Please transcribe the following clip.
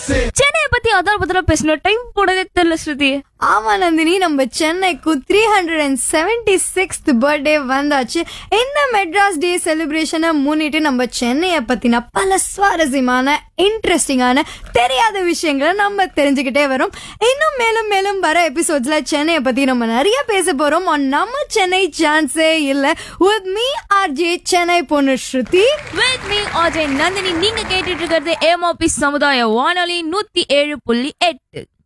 சென்னையை பத்தி அதான் பத்திரம் பேசணும் டைம் போடவே தெரியல ஸ்ருதி ஆமா நந்தினி நம்ம சென்னைக்கு three hundred and seventy sixth birthday வந்தாச்சு இந்த மெட்ராஸ் டே செலிப்ரேஷனை முன்னிட்டு நம்ம சென்னையை பத்தின பல சுவாரஸ்யமான இன்ட்ரெஸ்டிங்கான தெரியாத விஷயங்களை நம்ம தெரிஞ்சுக்கிட்டே வரோம் இன்னும் மேலும் மேலும் வர எபிசோட்ஸ்ல சென்னையை பத்தி நம்ம நிறைய பேச போறோம் on நம்ம சென்னை சான்ஸே இல்ல with me ஆர்ஜே சென்னை பொண்ணு ஸ்ருதி வித் மீ அஜய் நந்தினி நீங்க கேட்டுட்டு இருக்கிறது ஏமாபி சமுதாய வானொலி நூத்தி ஏழு புள்ளி எட்டு